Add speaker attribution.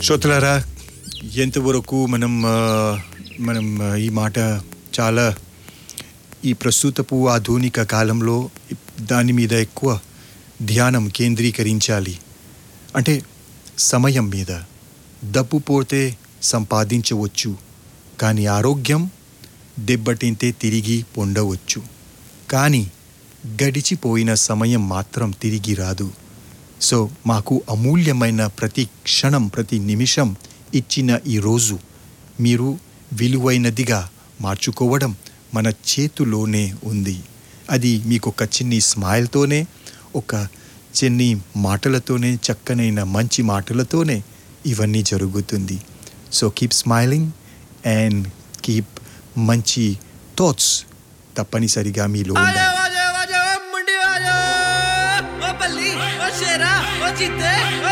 Speaker 1: శ్రోతలారా ఎంతవరకు మనం ఆ, మనం ఆ, ఈ మాట చాలా ఈ ప్రస్తుతపు ఆధునిక కాలంలో దాని మీద ఎక్కువ ధ్యానం కేంద్రీకరించాలి అంటే సమయం మీద డబ్బు పోతే సంపాదించవచ్చు కానీ ఆరోగ్యం దెబ్బతింటే తిరిగి పొందవచ్చు కానీ గడిచిపోయిన సమయం మాత్రం తిరిగి రాదు సో మాకు అమూల్యమైన ప్రతి క్షణం ప్రతి నిమిషం ఇచ్చిన ఈ రోజు మీరు విలువైనదిగా మార్చుకోవడం మన చేతిలోనే ఉంది అది మీకు ఒక చిన్ని స్మైల్తోనే ఒక చిన్ని మాటలతోనే చక్కనైన మంచి మాటలతోనే ఇవన్నీ జరుగుతుంది so keep smiling and keep మంచి థాట్స్ తప్పనిసరిగా మీలో
Speaker 2: आजा
Speaker 1: ఉండాలి
Speaker 2: आजा आजा मुंडी आजा ओ बल्ली ओ शेरा ओ जीते ओ